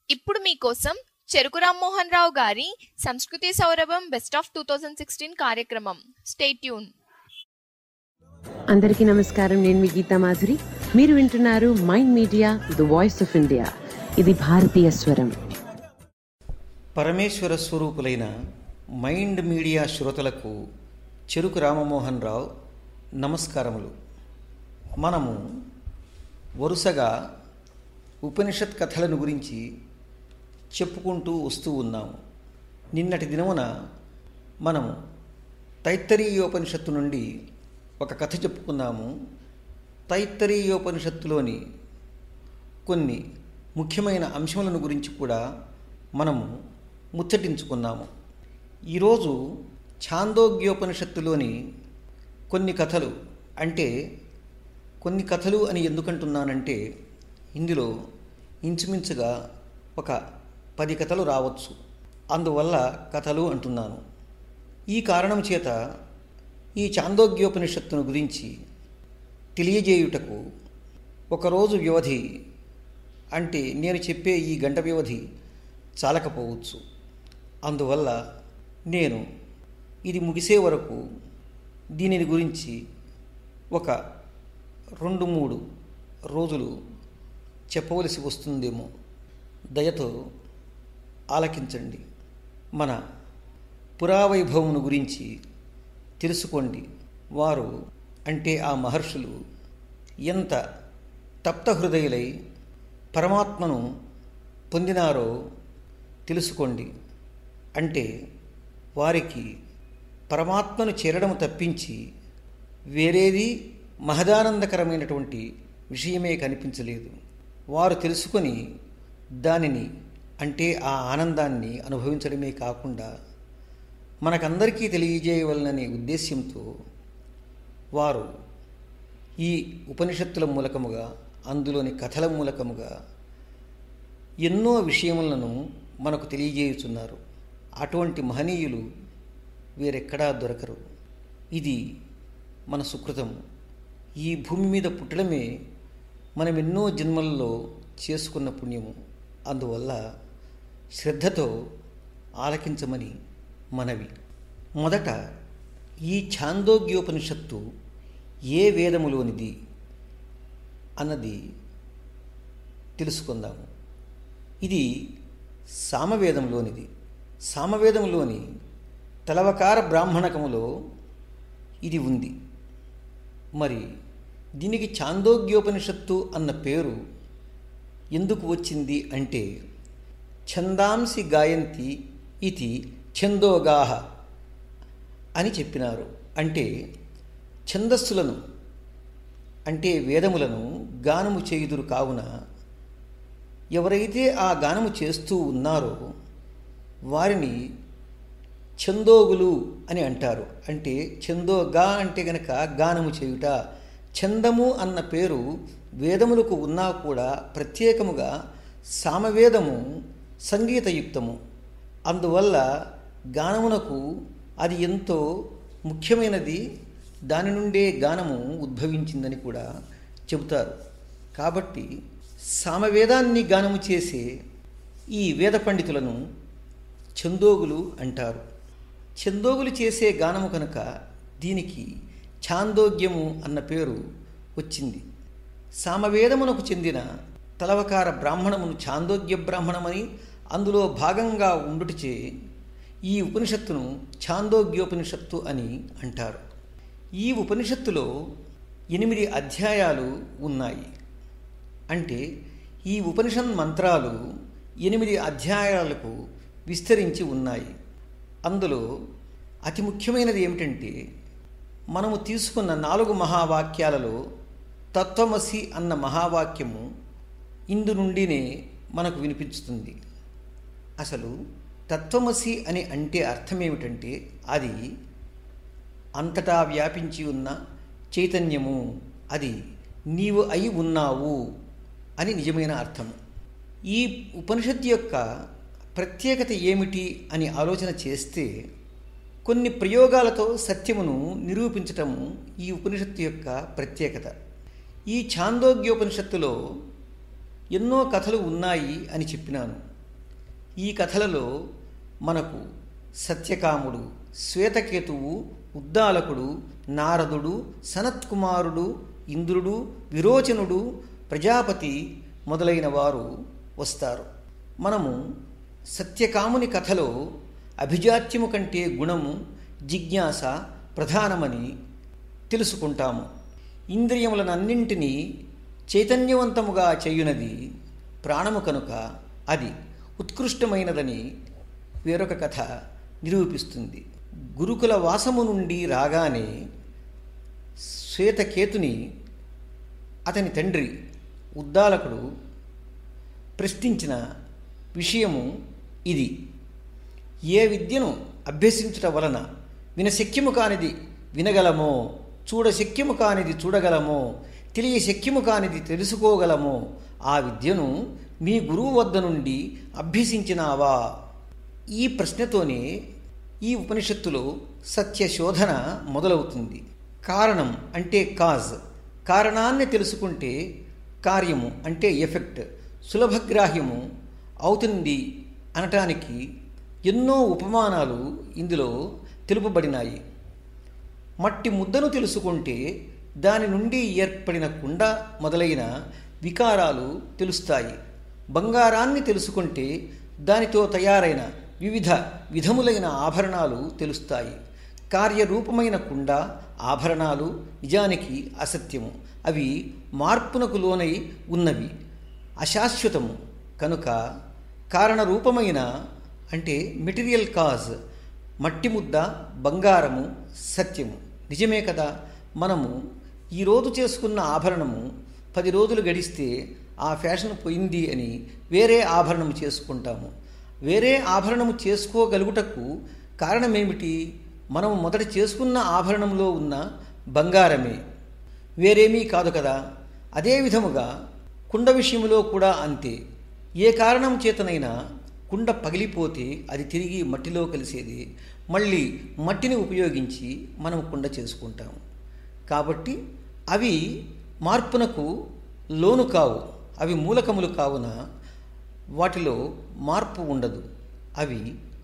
ఇప్పుడు మీకోసం చెరుకు రామ్మోహన్ రావు గారి సంస్కృతి సౌరభం best of two thousand sixteen కార్యక్రమం స్టే ట్యూన్ అందరికీ నమస్కారం నేను మీ గీతా మాధురి మీరు వింటున్నారు mind media the voice of India ఇది భారతీయ స్వరం పరమేశ్వర స్వరూపులైన మైండ్ మీడియా శ్రోతలకు చెరుకు రామమోహన్ రావు నమస్కారములు మనము వరుసగా ఉపనిషత్ కథలను గురించి చెప్పుకుంటూ వస్తూ ఉన్నాము నిన్నటి దినమున మనము తైత్తరీయోపనిషత్తు నుండి ఒక కథ చెప్పుకున్నాము తైత్తరీయోపనిషత్తులోని కొన్ని ముఖ్యమైన అంశములను గురించి కూడా మనము ముచ్చటించుకున్నాము ఈరోజు ఛాందోగ్యోపనిషత్తులోని కొన్ని కథలు అంటే కొన్ని కథలు అని ఎందుకంటున్నానంటే ఇందులో ఇంచుమించుగా ఒక పది కథలు రావచ్చు అందువల్ల కథలు అంటున్నాను ఈ కారణం చేత ఈ చాందోగ్యోపనిషత్తును గురించి తెలియజేయుటకు ఒకరోజు వ్యవధి అంటే నేను చెప్పే ఈ గంట వ్యవధి చాలకపోవచ్చు అందువల్ల నేను ఇది ముగిసే వరకు దీనిని గురించి ఒక రెండు మూడు రోజులు చెప్పవలసి వస్తుందేమో దయతో ఆలకించండి మన పురావైభవమును గురించి తెలుసుకోండి వారు అంటే ఆ మహర్షులు ఎంత తప్త హృదయులై పరమాత్మను పొందినారో తెలుసుకోండి అంటే వారికి పరమాత్మను చేరడం తప్పించి వేరేది మహదానందకరమైనటువంటి విషయమే కనిపించలేదు వారు తెలుసుకొని దానిని అంటే ఆ ఆనందాన్ని అనుభవించడమే కాకుండా మనకందరికీ తెలియజేయవలననే ఉద్దేశ్యంతో వారు ఈ ఉపనిషత్తుల మూలకముగా అందులోని కథల మూలకముగా ఎన్నో విషయములను మనకు తెలియజేయుచున్నారు అటువంటి మహనీయులు వేరెక్కడా దొరకరు ఇది మన సుకృతం ఈ భూమి మీద పుట్టడమే మనం ఎన్నో జన్మలలో చేసుకున్న పుణ్యము అందువల్ల శ్రద్ధతో ఆలకించమని మనవి మొదట ఈ ఛాందోగ్యోపనిషత్తు ఏ వేదములోనిది అన్నది తెలుసుకుందాము ఇది సామవేదంలోనిది సామవేదంలోని తలవకార బ్రాహ్మణకములో ఇది ఉంది మరి దీనికి ఛాందోగ్యోపనిషత్తు అన్న పేరు ఎందుకు వచ్చింది అంటే ఛందాంసి గాయంతి ఇది ఛందోగాహ అని చెప్పినారు అంటే ఛందస్సులను అంటే వేదములను గానము చేయుదురు కావున ఎవరైతే ఆ గానము చేస్తూ ఉన్నారో వారిని ఛందోగులు అని అంటారు అంటే ఛందోగా అంటే గనక గానము చేయుట ఛందము అన్న పేరు వేదములకు ఉన్నా కూడా ప్రత్యేకముగా సామవేదము సంగీతయుక్తము అందువల్ల గానమునకు అది ఎంతో ముఖ్యమైనది దాని నుండే గానము ఉద్భవించిందని కూడా చెబుతారు కాబట్టి సామవేదాన్ని గానము చేసే ఈ వేద పండితులను ఛందోగులు అంటారు ఛందోగులు చేసే గానము కనుక దీనికి ఛాందోగ్యము అన్న పేరు వచ్చింది సామవేదమునకు చెందిన తలవకార బ్రాహ్మణమును ఛాందోగ్య బ్రాహ్మణమని అందులో భాగంగా ఉండుటచే ఈ ఉపనిషత్తును ఛాందోగ్యోపనిషత్తు అని అంటారు ఈ ఉపనిషత్తులో ఎనిమిది అధ్యాయాలు ఉన్నాయి అంటే ఈ ఉపనిషత్ మంత్రాలు ఎనిమిది అధ్యాయాలకు విస్తరించి ఉన్నాయి అందులో అతి ముఖ్యమైనది ఏమిటంటే మనము తీసుకున్న నాలుగు మహావాక్యాలలో తత్వమసి అన్న మహావాక్యము ఇందు నుండినే మనకు వినిపించుతుంది అసలు తత్వమసి అని అంటే అర్థం ఏమిటంటే అది అంతటా వ్యాపించి ఉన్న చైతన్యము అది నీవు అయి ఉన్నావు అని నిజమైన అర్థం ఈ ఉపనిషత్తు యొక్క ప్రత్యేకత ఏమిటి అని ఆలోచన చేస్తే కొన్ని ప్రయోగాలతో సత్యమును నిరూపించటము ఈ ఉపనిషత్తు యొక్క ప్రత్యేకత ఈ ఛాందోగ్యోపనిషత్తులో ఎన్నో కథలు ఉన్నాయి అని చెప్పినాను ఈ కథలలో మనకు సత్యకాముడు శ్వేతకేతువు ఉద్దాలకుడు నారదుడు సనత్కుమారుడు ఇంద్రుడు విరోచనుడు ప్రజాపతి మొదలైన వారు వస్తారు మనము సత్యకాముని కథలో అభిజాత్యము కంటే గుణము జిజ్ఞాస ప్రధానమని తెలుసుకుంటాము ఇంద్రియములనన్నింటినీ చైతన్యవంతముగా చేయునది ప్రాణము కనుక అది ఉత్కృష్టమైనదని వేరొక కథ నిరూపిస్తుంది గురుకుల వాసము నుండి రాగానే శ్వేతకేతుని అతని తండ్రి ఉద్దాలకుడు ప్రశ్నించిన విషయము ఇది ఏ విద్యను అభ్యసించుట వలన వినశక్యము కానిది వినగలమో చూడశక్యము కానిది చూడగలమో తెలియ శక్యము కానిది తెలుసుకోగలమో ఆ విద్యను మీ గురువు వద్ద నుండి అభ్యసించినావా ఈ ప్రశ్నతోనే ఈ ఉపనిషత్తులో సత్యశోధన మొదలవుతుంది కారణం అంటే కాజ్ కారణాన్ని తెలుసుకుంటే కార్యము అంటే ఎఫెక్ట్ సులభగ్రాహ్యము అవుతుంది అనటానికి ఎన్నో ఉపమానాలు ఇందులో తెలుపబడినాయి మట్టి ముద్దను తెలుసుకుంటే దాని నుండి ఏర్పడిన కుండ మొదలైన వికారాలు తెలుస్తాయి బంగారాన్ని తెలుసుకుంటే దానితో తయారైన వివిధ విధములైన ఆభరణాలు తెలుస్తాయి కార్యరూపమైన కుండ ఆభరణాలు నిజానికి అసత్యము అవి మార్పునకు లోనై ఉన్నవి అశాశ్వతము కనుక కారణరూపమైన అంటే మెటీరియల్ కాజ్ మట్టి ముద్ద బంగారము సత్యము నిజమే కదా మనము ఈరోజు చేసుకున్న ఆభరణము పది రోజులు గడిస్తే ఆ ఫ్యాషన్ పోయింది అని వేరే ఆభరణం చేసుకుంటాము వేరే ఆభరణము చేసుకోగలుగుటకు కారణమేమిటి మనము మొదట చేసుకున్న ఆభరణంలో ఉన్న బంగారమే వేరేమీ కాదు కదా అదే విధముగా కుండ విషయంలో కూడా అంతే ఏ కారణం చేతనైనా కుండ పగిలిపోతే అది తిరిగి మట్టిలో కలిసేది మళ్ళీ మట్టిని ఉపయోగించి మనం కుండ చేసుకుంటాము కాబట్టి అవి మార్పునకు లోను కావు అవి మూలకములు కావున వాటిలో మార్పు ఉండదు అవి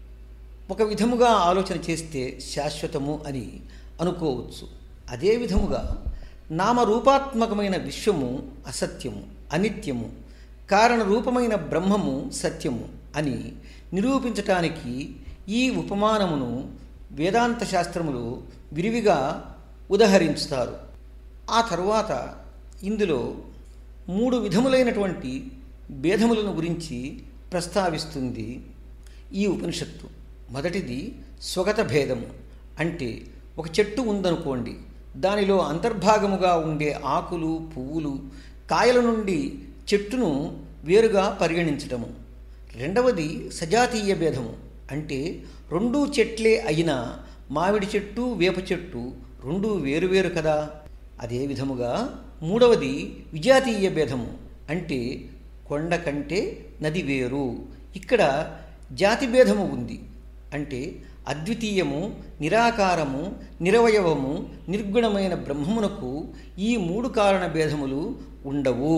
ఒక విధముగా ఆలోచన చేస్తే శాశ్వతము అని అనుకోవచ్చు అదే విధముగా నామరూపాత్మకమైన విశ్వము అసత్యము అనిత్యము కారణరూపమైన బ్రహ్మము సత్యము అని నిరూపించటానికి ఈ ఉపమానమును వేదాంత శాస్త్రములు విరివిగా ఉదహరించుతారు ఆ తరువాత ఇందులో మూడు విధములైనటువంటి భేదములను గురించి ప్రస్తావిస్తుంది ఈ ఉపనిషత్తు మొదటిది స్వగత భేదము అంటే ఒక చెట్టు ఉందనుకోండి దానిలో అంతర్భాగముగా ఉండే ఆకులు పువ్వులు కాయల నుండి చెట్టును వేరుగా పరిగణించటము రెండవది సజాతీయ భేదము అంటే రెండూ చెట్లే అయినా మామిడి చెట్టు వేప చెట్టు రెండూ వేరువేరు కదా అదే విధముగా మూడవది విజాతీయ భేదము అంటే కొండ కంటే నది వేరు ఇక్కడ జాతి భేదము ఉంది అంటే అద్వితీయము నిరాకారము నిరవయవము నిర్గుణమైన బ్రహ్మమునకు ఈ మూడు కారణ భేదములు ఉండవు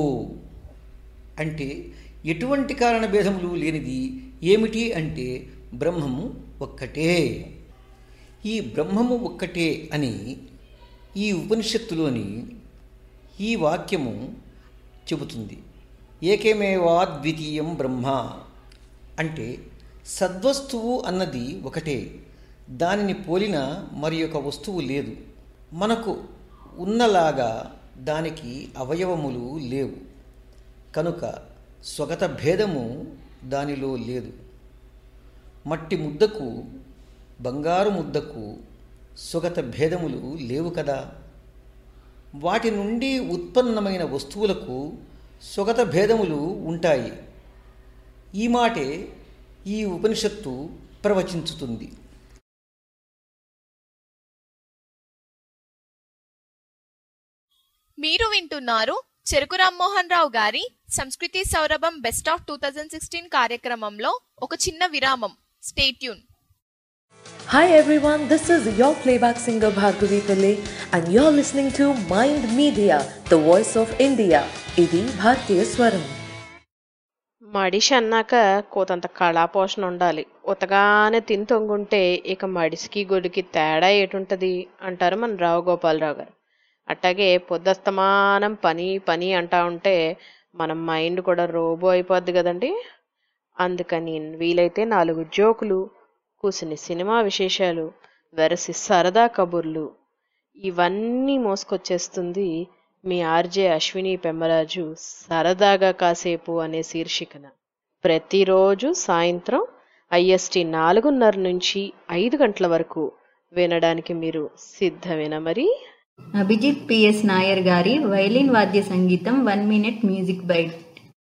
అంటే ఎటువంటి కారణ భేదములు లేనిది ఏమిటి అంటే బ్రహ్మము ఒక్కటే ఈ బ్రహ్మము ఒక్కటే అని ఈ ఉపనిషత్తులోని ఈ వాక్యము చెబుతుంది ఏకేమేవాద్వితీయం బ్రహ్మ అంటే సద్వస్తువు అన్నది ఒకటే దానిని పోలిన మరి ఒక వస్తువు లేదు మనకు ఉన్నలాగా దానికి అవయవములు లేవు కనుక స్వగత భేదము దానిలో లేదు మట్టి ముద్దకు బంగారు ముద్దకు స్వగత భేదములు లేవు కదా వాటి నుండి ఉత్పన్నమైన వస్తువులకు స్వగత భేదములు ఉంటాయి ఈ మాటే ఈ ఉపనిషత్తు ప్రవచించుతుంది మీరు వింటున్నారు చెరుకు రామ్మోహన్ రావు గారి సంస్కృతి సౌరభం best of two thousand sixteen కార్యక్రమంలో ఒక చిన్న విరామం stay tune Hi everyone, this is your playback singer Bhargavi Pillai and you're listening to Mind Media, the voice of India. Idi Bhartiya Swaram. మడిషి అన్నాక కోతంత కళాపోషణ ఉండాలి ఉతగానే తిని తొంగుంటే ఇక మడిసికి గొడికి తేడా ఏటుంటది అంటారు మన రావు గోపాలరావు గారు అట్టాగే పొద్దస్తమానం పని పని అంటా ఉంటే మన మైండ్ కూడా రోబో అయిపోద్ది కదండి అందుకని వీలైతే నాలుగు జోకులు కూసిని సినిమా విశేషాలు వెరసి సరదా కబుర్లు ఇవన్నీ మోసుకొచ్చేస్తుంది మీ ఆర్జే అశ్విని పెమ్మరాజు సరదాగా కాసేపు అనే శీర్షికన ప్రతిరోజు సాయంత్రం ఐఎస్టి నాలుగున్నర నుంచి ఐదు గంటల వరకు వినడానికి మీరు సిద్ధమేనా మరి అభిజిత్ పిఎస్ నాయర్ గారి వైలిన్ వాద్య సంగీతం one minute music bite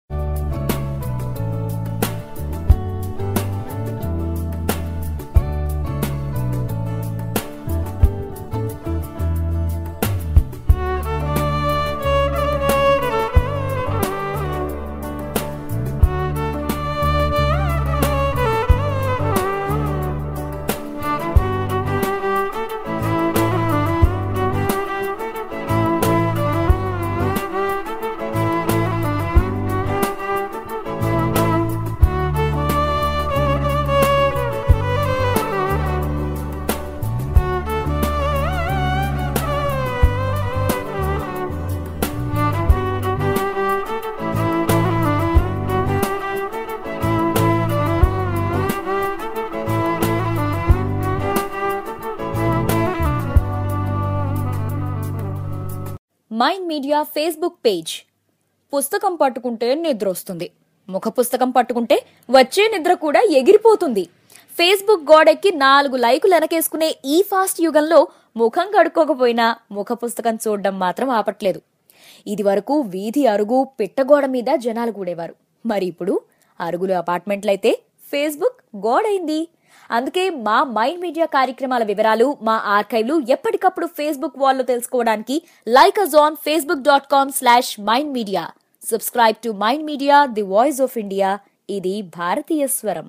mind media Facebook page పుస్తకం పట్టుకుంటే నిద్ర వస్తుంది ముఖ పుస్తకం పట్టుకుంటే వచ్చే నిద్ర కూడా ఎగిరిపోతుంది ఫేస్బుక్ గోడెక్కి నాలుగు లైకులు వెనకేసుకునే ఈ ఫాస్ట్ యుగంలో ముఖం కడుక్కోకపోయినా ముఖ పుస్తకం చూడడం మాత్రం ఆపట్లేదు ఇది వరకు వీధి అరుగు పిట్టగోడ మీద జనాలు కూడేవారు మరి ఇప్పుడు అరుగులు అపార్ట్మెంట్లయితే ఫేస్బుక్ గోడైంది అందుకే మా మైండ్ మీడియా కార్యక్రమాల వివరాలు మా ఆర్కైవ్లు ఎప్పటికప్పుడు ఫేస్బుక్ వాల్లో తెలుసుకోవడానికి like us on Facebook dot com slash mind media subscribe to mind media the voice of India ఇది భారతీయ స్వరం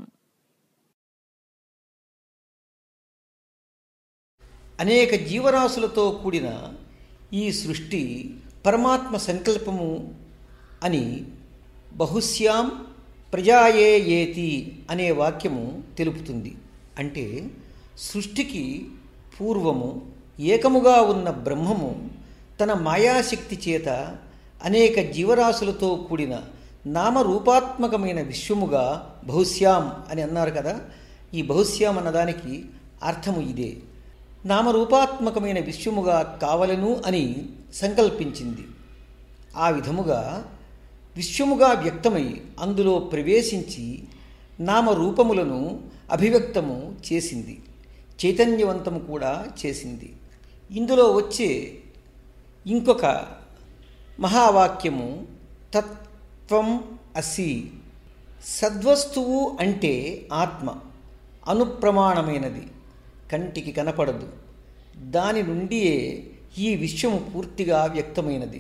అనేక జీవరాశులతో కూడిన ఈ సృష్టి పరమాత్మ సంకల్పము అని బహుశ్యాం ప్రజాయే ఏతి అనే వాక్యము తెలుపుతుంది అంటే సృష్టికి పూర్వము ఏకముగా ఉన్న బ్రహ్మము తన మాయాశక్తి చేత అనేక జీవరాశులతో కూడిన నామరూపాత్మకమైన విశ్వముగా బహుశ్యాం అని అన్నారు కదా ఈ బహుశ్యాం అన్నదానికి అర్థము ఇదే నామరూపాత్మకమైన విశ్వముగా కావలను అని సంకల్పించింది ఆ విధముగా విశ్వముగా వ్యక్తమై అందులో ప్రవేశించి నామరూపములను అభివ్యక్తము చేసింది చైతన్యవంతము కూడా చేసింది ఇందులో వచ్చే ఇంకొక మహావాక్యము తత్వం అసి సద్వస్తువు అంటే ఆత్మ అనుప్రమాణమైనది కంటికి కనపడదు దాని నుండియే ఈ విశ్వము పూర్తిగా వ్యక్తమైనది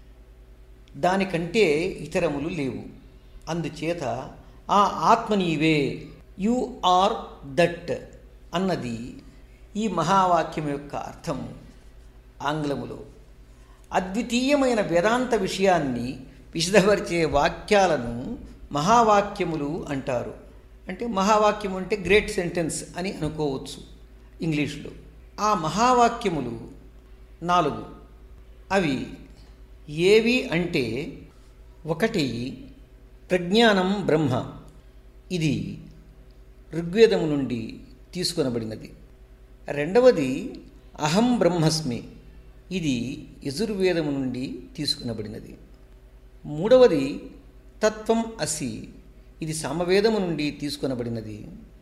దానికంటే ఇతరములు లేవు అందుచేత ఆ ఆత్మ నీవే యు ఆర్ దట్ అన్నది ఈ మహావాక్యం యొక్క అర్థము ఆంగ్లములో అద్వితీయమైన వేదాంత విషయాన్ని విశదపరిచే వాక్యాలను మహావాక్యములు అంటారు అంటే మహావాక్యం అంటే గ్రేట్ సెంటెన్స్ అని అనుకోవచ్చు ఇంగ్లీష్లో ఆ మహావాక్యములు నాలుగు అవి ఏవి అంటే ఒకటి ప్రజ్ఞానం బ్రహ్మ ఇది ఋగ్వేదము నుండి తీసుకొనబడినది రెండవది అహం బ్రహ్మస్మి ఇది యజుర్వేదము నుండి తీసుకునబడినది మూడవది తత్వం అసి ఇది సామవేదము నుండి తీసుకొనబడినది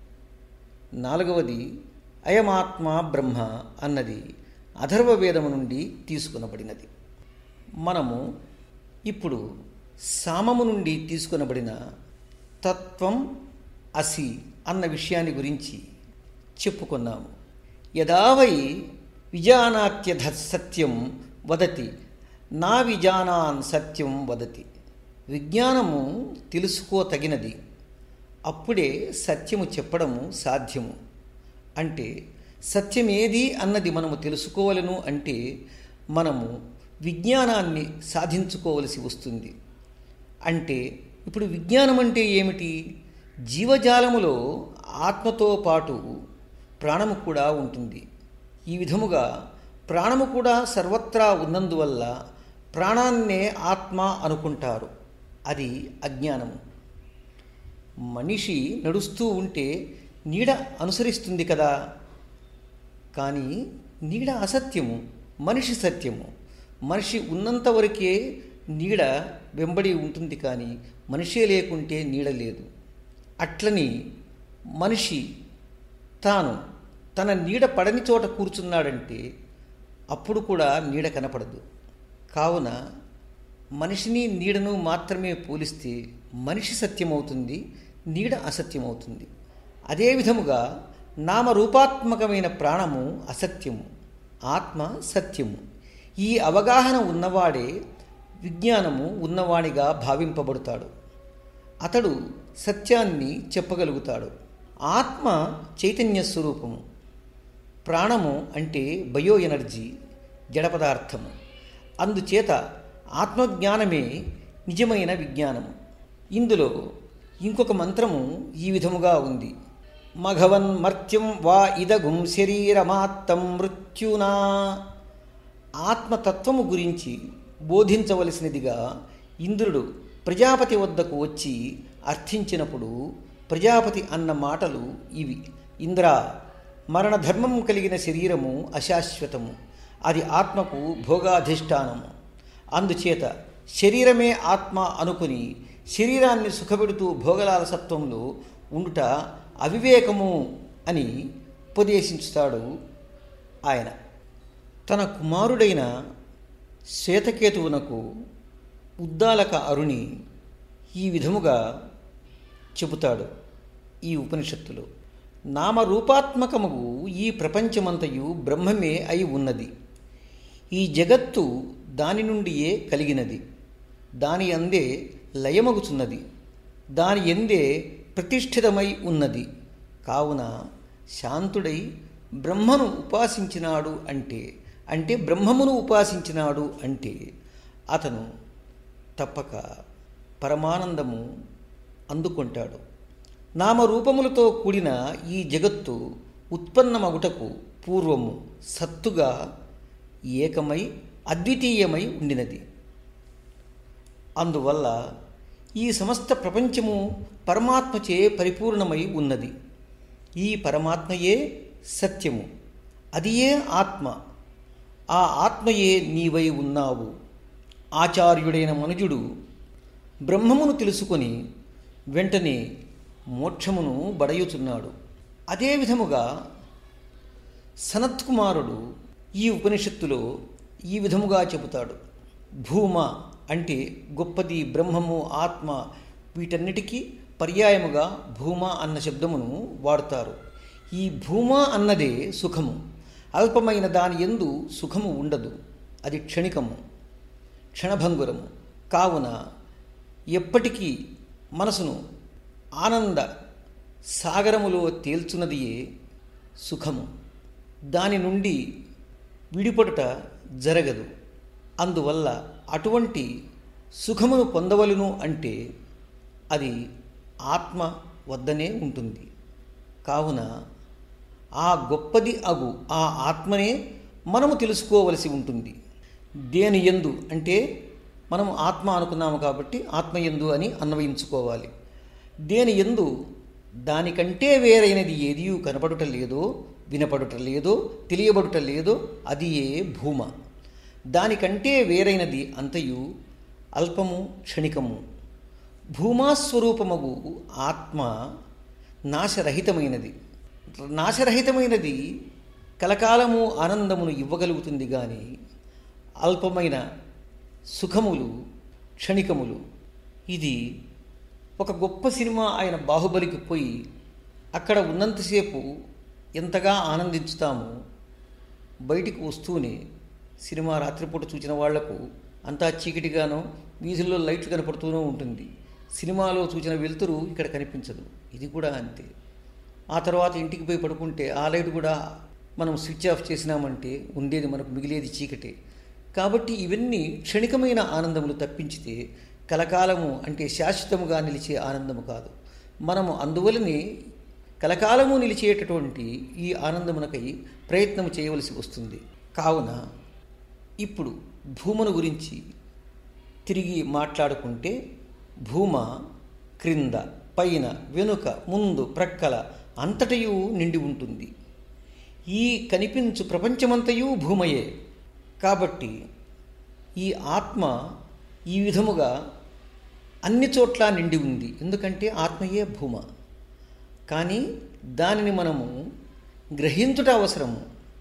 నాలుగవది అయమాత్మ బ్రహ్మ అన్నది అథర్వవేదము నుండి తీసుకొనబడినది మనము ఇప్పుడు సామము నుండి తీసుకొనబడిన తత్వం అసి అన్న విషయాన్ని గురించి చెప్పుకున్నాము యదావై విజానాత్యధ సత్యం వదతి నా విజానాన్ సత్యం వదతి విజ్ఞానము తెలుసుకోతగినది అప్పుడే సత్యము చెప్పడము సాధ్యము అంటే సత్యమేది అన్నది మనము తెలుసుకోవాలను అంటే మనము విజ్ఞానాన్ని సాధించుకోవలసి వస్తుంది అంటే ఇప్పుడు విజ్ఞానం అంటే ఏమిటి జీవజాలములో ఆత్మతో పాటు ప్రాణము కూడా ఉంటుంది ఈ విధముగా ప్రాణము కూడా సర్వత్రా ఉన్నందువల్ల ప్రాణాన్నే ఆత్మ అనుకుంటారు అది అజ్ఞానము మనిషి నడుస్తూ ఉంటే నీడ అనుసరిస్తుంది కదా కానీ నీడ అసత్యము మనిషి సత్యము మనిషి ఉన్నంత వరకే నీడ వెంబడి ఉంటుంది కానీ మనిషే లేకుంటే నీడ లేదు అట్లని మనిషి తాను తన నీడ పడని చోట కూర్చున్నాడంటే అప్పుడు కూడా నీడ కనపడదు కావున మనిషిని నీడను మాత్రమే పోలిస్తే మనిషి సత్యమవుతుంది నీడ అసత్యమవుతుంది అదే విధముగా నామరూపాత్మకమైన ప్రాణము అసత్యము ఆత్మ సత్యము ఈ అవగాహన ఉన్నవాడే విజ్ఞానము ఉన్నవాడిగా భావింపబడతాడు అతడు సత్యాన్ని చెప్పగలుగుతాడు ఆత్మ చైతన్య స్వరూపము ప్రాణము అంటే బయో ఎనర్జీ జడ పదార్థము అందుచేత ఆత్మజ్ఞానమే నిజమైన విజ్ఞానము ఇందులో ఇంకొక మంత్రము ఈ విధముగా ఉంది మఘవన్ మర్త్యం వా ఇదగుం శరీరమాత్తం మృత్యునా ఆత్మతత్వము గురించి బోధించవలసినదిగా ఇంద్రుడు ప్రజాపతి వద్దకు వచ్చి అర్థించినప్పుడు ప్రజాపతి అన్న మాటలు ఇవి ఇంద్ర మరణధర్మం కలిగిన శరీరము అశాశ్వతము అది ఆత్మకు భోగాధిష్టానము అందుచేత శరీరమే ఆత్మ అనుకుని శరీరాన్ని సుఖపెడుతూ భోగలాలసత్వంలో ఉండుట అవివేకము అని ఉపదేశించుతాడు ఆయన తన కుమారుడైన శ్వేతకేతువునకు ఉద్దాలక అరుణి ఈ విధముగా చెబుతాడు ఈ ఉపనిషత్తులో నామరూపాత్మకముగు ఈ ప్రపంచమంతయు బ్రహ్మమే అయి ఉన్నది ఈ జగత్తు దాని నుండియే కలిగినది దాని అందే లయమగుచున్నది దాని ఎందే ప్రతిష్ఠితమై ఉన్నది కావున శాంతుడై బ్రహ్మను ఉపాసించినాడు అంటే అంటే బ్రహ్మమును ఉపాసించినాడు అంటే అతను తప్పక పరమానందము అందుకుంటాడు నామరూపములతో కూడిన ఈ జగత్తు ఉత్పన్నమగుటకు పూర్వము సత్తుగా ఏకమై అద్వితీయమై ఉండినది అందువల్ల ఈ సమస్త ప్రపంచము పరమాత్మచే పరిపూర్ణమై ఉన్నది ఈ పరమాత్మయే సత్యము అదియే ఆత్మ ఆ ఆత్మయే నీవై ఉన్నావు ఆచార్యుడైన మనుజుడు బ్రహ్మమును తెలుసుకొని వెంటనే మోక్షమును బడయుచున్నాడు అదే విధముగా సనత్కుమారుడు ఈ ఉపనిషత్తులో ఈ విధముగా చెబుతాడు భూమ అంటే గొప్పది బ్రహ్మము ఆత్మ వీటన్నిటికీ పర్యాయముగా భూమ అన్న శబ్దమును వాడుతారు ఈ భూమ అన్నదే సుఖము అల్పమైన దాని ఎందు సుఖము ఉండదు అది క్షణికము క్షణభంగురము కావున ఎప్పటికీ మనసును ఆనంద సాగరములో తేల్చున్నదియే సుఖము దాని నుండి విడిపడుట జరగదు అందువల్ల అటువంటి సుఖమును పొందవలను అంటే అది ఆత్మ వద్దనే ఉంటుంది కావున ఆ గొప్పది అగు ఆ ఆత్మనే మనము తెలుసుకోవలసి ఉంటుంది దేని ఎందు అంటే మనం ఆత్మ అనుకున్నాము కాబట్టి ఆత్మ ఎందు అని అన్వయించుకోవాలి దేని ఎందు దానికంటే వేరైనది ఏది కనపడుట లేదో వినపడుట లేదో తెలియబడుట లేదో అది ఏ భూమ దానికంటే వేరైనది అంతయు అల్పము క్షణికము భూమాస్వరూపమగు ఆత్మ నాశరహితమైనది నాశరహితమైనది కలకాలము ఆనందమును ఇవ్వగలుగుతుంది కానీ అల్పమైన సుఖములు క్షణికములు ఇది ఒక గొప్ప సినిమా ఆయన బాహుబలికి పోయి అక్కడ ఉన్నంతసేపు ఎంతగా ఆనందించుతామో బయటికి వస్తూనే సినిమా రాత్రిపూట చూసిన వాళ్లకు అంతా చీకటిగానో వీధుల్లో లైట్లు కనపడుతూనే ఉంటుంది సినిమాలో చూసిన వెలుతురు ఇక్కడ కనిపించదు ఇది కూడా అంతే ఆ తర్వాత ఇంటికి పోయి పడుకుంటే ఆ లైట్ కూడా మనం స్విచ్ ఆఫ్ చేసినామంటే ఉండేది మనకు మిగిలేది చీకటే కాబట్టి ఇవన్నీ క్షణికమైన ఆనందములు తప్పించితే కలకాలము అంటే శాశ్వతముగా నిలిచే ఆనందము కాదు మనము అందువలనే కలకాలము నిలిచేటటువంటి ఈ ఆనందమునకై ప్రయత్నం చేయవలసి వస్తుంది కావున ఇప్పుడు భూమును గురించి తిరిగి మాట్లాడుకుంటే భూమ క్రింద పైన వెనుక ముందు ప్రక్కల అంతటయు నిండి ఉంటుంది ఈ కనిపించు ప్రపంచమంతయు భూమయే కాబట్టి ఈ ఆత్మ ఈ విధముగా అన్ని చోట్ల నిండి ఉంది ఎందుకంటే ఆత్మయే భూమ కానీ దానిని మనము గ్రహించుట అవసరము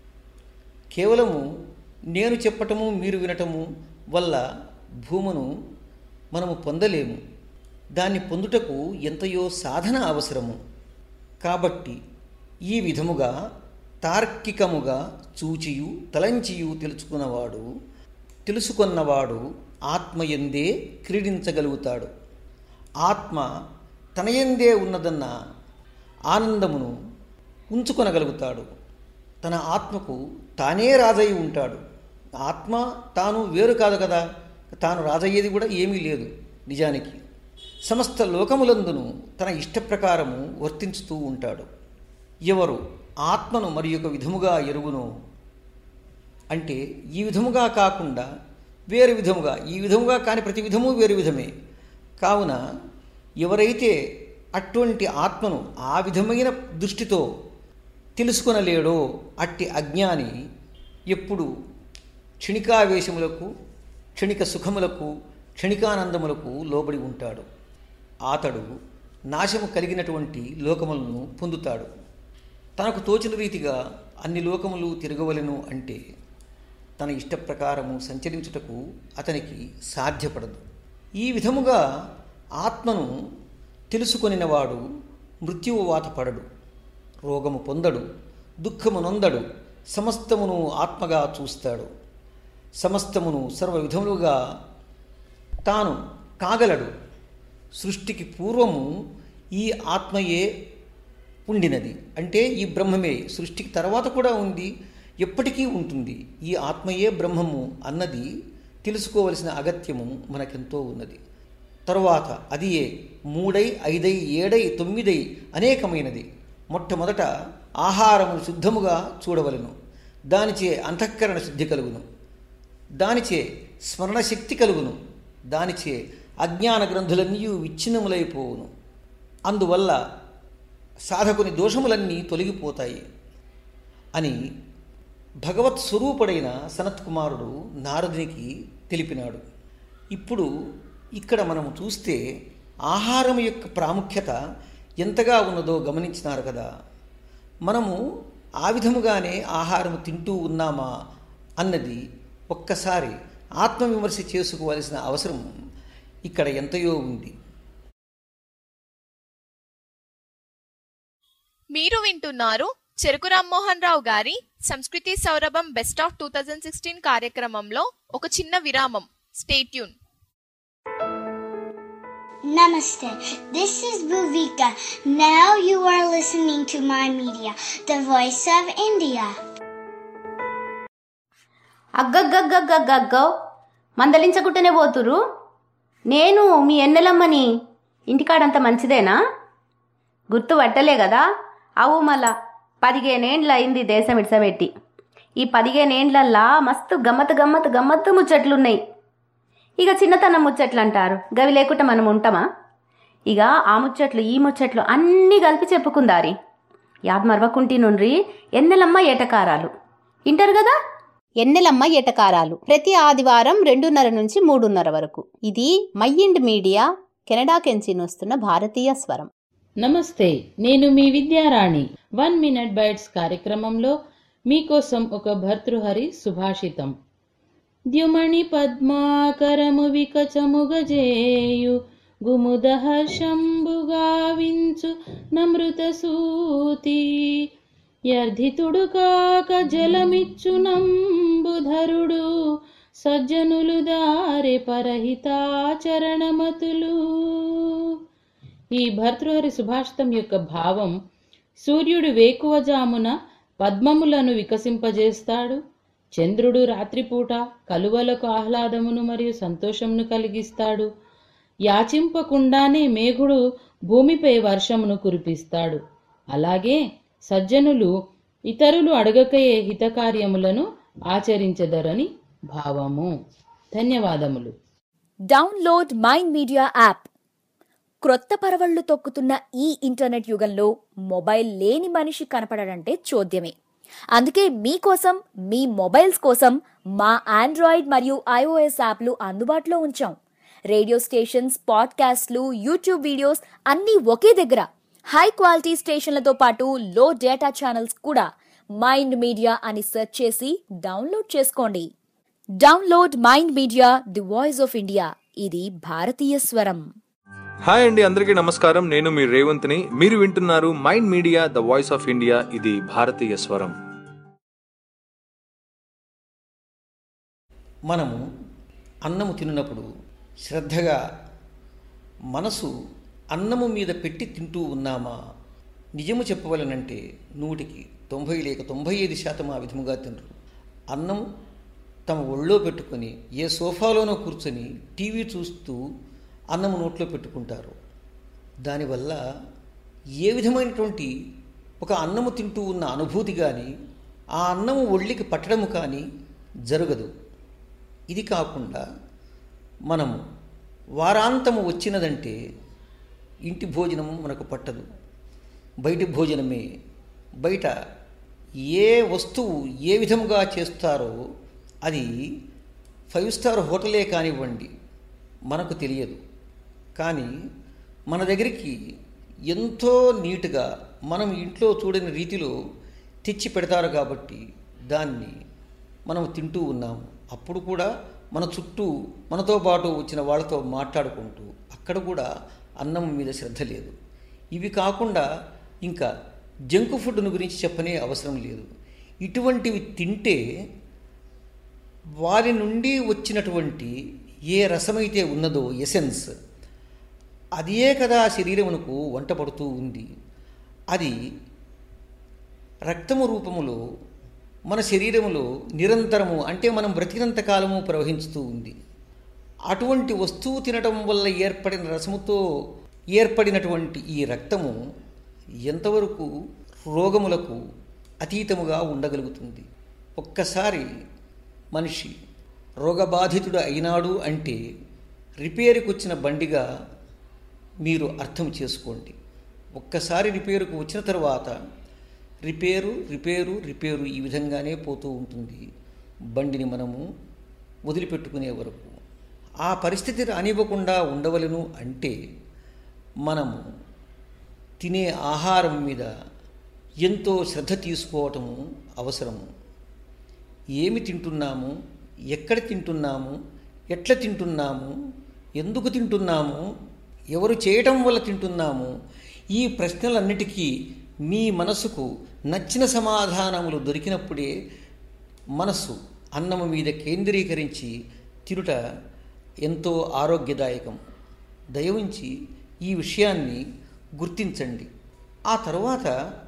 కేవలము నేను చెప్పటము మీరు వినటము వల్ల భూమును మనము పొందలేము దాన్ని పొందుటకు ఎంతయో సాధన అవసరము కాబట్టి ఈ విధముగా తార్కికముగా చూచియు తలంచియు తెలుసుకున్నవాడు తెలుసుకున్నవాడు ఆత్మయందే క్రీడించగలుగుతాడు ఆత్మ తనయందే ఉన్నదన్న ఆనందమును ఉంచుకొనగలుగుతాడు తన ఆత్మకు తానే రాజై ఉంటాడు ఆత్మ తాను వేరు కాదు కదా తాను రాజయ్యేది కూడా ఏమీ లేదు నిజానికి సమస్త లోకములందును తన ఇష్ట ప్రకారము వర్తించుతూ ఉంటాడు ఎవరు ఆత్మను మరి ఒక విధముగా ఎరుగునో అంటే ఈ విధముగా కాకుండా వేరు విధముగా ఈ విధముగా కాని ప్రతి విధము వేరు విధమే కావున ఎవరైతే అటువంటి ఆత్మను ఆ విధమైన దృష్టితో తెలుసుకొనలేడో అట్టి అజ్ఞాని ఎప్పుడు క్షణికావేశములకు క్షణిక సుఖములకు క్షణికానందములకు లోబడి ఉంటాడు అతడు నాశము కలిగినటువంటి లోకములను పొందుతాడు తనకు తోచిన రీతిగా అన్ని లోకములు తిరగవలెను అంటే తన ఇష్ట ప్రకారము సంచరించుటకు అతనికి సాధ్యపడదు ఈ విధముగా ఆత్మను తెలుసుకొనినవాడు మృత్యువు వాత పడడు రోగము పొందడు దుఃఖము నొందడు సమస్తమును ఆత్మగా చూస్తాడు సమస్తమును సర్వ విధములుగా తాను కాగలడు సృష్టికి పూర్వము ఈ ఆత్మయే ఉండినది అంటే ఈ బ్రహ్మమే సృష్టికి తర్వాత కూడా ఉంది ఎప్పటికీ ఉంటుంది ఈ ఆత్మయే బ్రహ్మము అన్నది తెలుసుకోవలసిన అగత్యము మనకెంతో ఉన్నది తరువాత అది ఏ మూడై ఐదై ఏడై తొమ్మిదై అనేకమైనది మొట్టమొదట ఆహారమును శుద్ధముగా చూడవలను దానిచే అంతఃకరణ శుద్ధి కలుగును దానిచే స్మరణ శక్తి కలుగును దానిచే అజ్ఞాన గ్రంథులన్నీ విచ్ఛిన్నములైపోవును అందువల్ల సాధకుని దోషములన్నీ తొలగిపోతాయి అని భగవత్ స్వరూపుడైన సనత్కుమారుడు నారదునికి తెలిపినాడు ఇప్పుడు ఇక్కడ మనము చూస్తే ఆహారం యొక్క ప్రాముఖ్యత ఎంతగా ఉన్నదో గమనించినారు కదా మనము ఆ విధముగానే ఆహారం తింటూ ఉన్నామా అన్నది ఒక్కసారి ఆత్మవిమర్శ చేసుకోవలసిన అవసరం ఇక్కడ ఎంతయో ఉంది మీరు వింటున్నారు చెరుకు రామ్మోహన్ రావు గారి సంస్కృతి సౌరభం best of two thousand sixteen కార్యక్రమంలో ఒక చిన్న విరామం stay tune Namaste. This is Bhuvika. Now you are listening to my media, the voice of India. అగ్గగ్గగ్గగ్గగ్గో మందలించకుంటేనే పోతురు నేను మీ ఎన్నెలమ్మని ఇంటికాడంత మంచిదేనా గుర్తు పట్టలే కదా అవు మళ్ళా పదిహేనేండ్ల అయింది దేశం ఇడ్సబెట్టి ఈ పదిహేనేండ్లల్లా మస్తు గమ్మత్ గమ్మత్ గమ్మత్తు ముచ్చట్లున్నాయి ఇక చిన్నతనం ముచ్చట్లు అంటారు గవి లేకుండా మనం ఉంటామా ఇక ఆ ముచ్చట్లు ఈ ముచ్చట్లు అన్నీ కలిపి చెప్పుకుందారి యాద్ మరవకుంటి నుండి ఎన్నెలమ్మ ఏటకారాలు ఇంటారు కదా ఎన్నెలమ్మ ఎటకారాలు ప్రతి ఆదివారం రెండున్నర నుంచి మూడున్నర వరకు ఇది మైండ్ మీడియా కెనడా కెంచి వస్తున్న భారతీయ స్వరం నమస్తే నేను మీ విద్యారాణి వన్ మినిట్ బైట్స్ కార్యక్రమంలో మీకోసం ఒక భర్తృహరి సుభాషితం ద్యుమణి పద్మాకరము వికచముగజేయు గుముద హర్షంబుగావించు నమృత సూతి యర్ధితుడు కాక జలమిచ్చు నంబుధరుడు సజ్జనులు దారి పరహితాచరణమతులు ఈ భర్తృహరి సుభాషితం యొక్క భావం సూర్యుడు వేకువజామున పద్మములను వికసింపజేస్తాడు చంద్రుడు రాత్రిపూట కలువలకు ఆహ్లాదమును మరియు సంతోషమును కలిగిస్తాడు యాచింపకుండానే మేఘుడు భూమిపై వర్షమును కురిపిస్తాడు అలాగే సజ్జనులు ఇతరులు అడగకయే హితకార్యములను ఆచరించదరని భావము ధన్యవాదములు డౌన్లోడ్ మైండ్ మీడియా యాప్ క్రొత్త పరవళ్లు తొక్కుతున్న ఈ ఇంటర్నెట్ యుగంలో మొబైల్ లేని మనిషి కనపడడంటే చోద్యమే అందుకే మీకోసం మీ మొబైల్స్ కోసం మా ఆండ్రాయిడ్ మరియు ఐఓఎస్ యాప్లు అందుబాటులో ఉంచాం రేడియో స్టేషన్స్ పాడ్కాస్ట్లు యూట్యూబ్ వీడియోస్ అన్నీ ఒకే దగ్గర హై క్వాలిటీ స్టేషన్లతో పాటు లో డేటా ఛానల్స్ కూడా మైండ్ మీడియా అని సెర్చ్ చేసి డౌన్లోడ్ చేసుకోండి download mind media the voice of India ఇది భారతీయ స్వరం హాయ్ అండి అందరికీ నమస్కారం నేను మీ రేవంత్ని మీరు వింటున్నారు mind media the voice of India ఇది భారతీయ స్వరం మనము అన్నము తిన్నప్పుడు శ్రద్ధగా మనసు అన్నము మీద పెట్టి తింటూ ఉన్నామా నిజము చెప్పవలనంటే నూటికి తొంభై లేక తొంభై ఐదు శాతం ఆ విధముగా తినరు అన్నం తమ ఒళ్ళో పెట్టుకొని ఏ సోఫాలోనో కూర్చొని టీవీ చూస్తూ అన్నము నోట్లో పెట్టుకుంటారు దానివల్ల ఏ విధమైనటువంటి ఒక అన్నము తింటూ ఉన్న అనుభూతి కానీ ఆ అన్నము ఒళ్ళికి పట్టడము కానీ జరగదు ఇది కాకుండా మనము వారాంతము వచ్చినదంటే ఇంటి భోజనము మనకు పట్టదు బయటి భోజనమే బయట ఏ వస్తువు ఏ విధముగా చేస్తారో అది ఫైవ్ స్టార్ హోటలే కానివ్వండి మనకు తెలియదు కానీ మన దగ్గరికి ఎంతో నీట్గా మనం ఇంట్లో చూడని రీతిలో తెచ్చి పెడతారు కాబట్టి దాన్ని మనం తింటూ ఉన్నాము అప్పుడు కూడా మన చుట్టూ మనతో పాటు వచ్చిన వాళ్ళతో మాట్లాడుకుంటూ అక్కడ కూడా అన్నం మీద శ్రద్ధ లేదు ఇవి కాకుండా ఇంకా జంక్ ఫుడ్ను గురించి చెప్పనే అవసరం లేదు ఇటువంటివి తింటే వారి నుండి వచ్చినటువంటి ఏ రసమైతే ఉన్నదో ఎసెన్స్ అదే కదా శరీరమునకు వంట పడుతూ ఉంది అది రక్తము రూపములో మన శరీరములో నిరంతరము అంటే మనం బ్రతికినంత కాలము ప్రవహించుతూ ఉంది అటువంటి వస్తువు తినటం వల్ల ఏర్పడిన రసముతో ఏర్పడినటువంటి ఈ రక్తము ఎంతవరకు రోగములకు అతీతముగా ఉండగలుగుతుంది ఒక్కసారి మనిషి రోగబాధితుడు అయినాడు అంటే రిపేరుకు వచ్చిన బండిగా మీరు అర్థం చేసుకోండి ఒక్కసారి రిపేరుకు వచ్చిన తర్వాత రిపేరు రిపేరు రిపేరు ఈ విధంగానే పోతూ ఉంటుంది బండిని మనము వదిలిపెట్టుకునే వరకు ఆ పరిస్థితి రానివ్వకుండా ఉండవలను అంటే మనము తినే ఆహారం మీద ఎంతో శ్రద్ధ తీసుకోవటము అవసరము ఏమి తింటున్నాము ఎక్కడ తింటున్నాము ఎట్లా తింటున్నాము ఎందుకు తింటున్నాము ఎవరు చేయటం వల్ల తింటున్నాము ఈ ప్రశ్నలన్నిటికీ మీ మనసుకు నచ్చిన సమాధానములు దొరికినప్పుడే మనస్సు అన్నము మీద కేంద్రీకరించి తిరుట ఎంతో ఆరోగ్యదాయకం దయవుంచి ఈ విషయాన్ని గుర్తించండి ఆ తరువాత